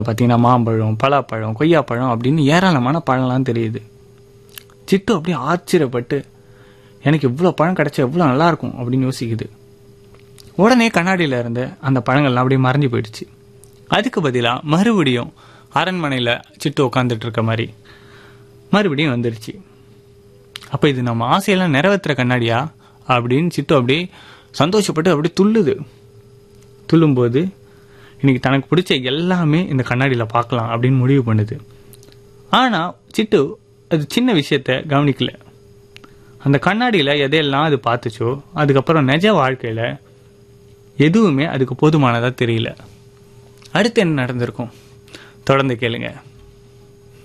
பார்த்தீங்கன்னா மாம்பழம் பலாப்பழம் கொய்யாப்பழம் அப்படின்னு ஏராளமான பழம்லாம் தெரியுது சிட்டு அப்படியே ஆச்சரியப்பட்டு எனக்கு இவ்வளோ பழம் கிடைச்சா எவ்வளோ நல்லா இருக்கும் அப்படின்னு யோசிக்குது உடனே கண்ணாடியில் இருந்த அந்த பழங்கள்லாம் அப்படியே மறைஞ்சு போயிடுச்சு அதுக்கு பதிலாக மறுபடியும் அரண்மனையில் சிட்டு உட்காந்துட்டு இருக்க மாதிரி மறுபடியும் வந்துடுச்சு அப்போ இது நம்ம ஆசையெல்லாம் நிறைவேற்றுற கண்ணாடியா அப்படின்னு சிட்டு அப்படியே சந்தோஷப்பட்டு அப்படியே துள்ளுது துள்ளும்போது இன்னைக்கு தனக்கு பிடிச்ச எல்லாமே இந்த கண்ணாடியில் பார்க்கலாம் அப்படின்னு முடிவு பண்ணுது ஆனால் சிட்டு அது சின்ன விஷயத்த கவனிக்கல அந்த கண்ணாடியில் எதையெல்லாம் அது பார்த்துச்சோ அதுக்கப்புறம் நிஜ வாழ்க்கையில் எதுவுமே அதுக்கு போதுமானதாக தெரியல அடுத்து என்ன நடந்திருக்கும் தொடர்ந்து கேளுங்க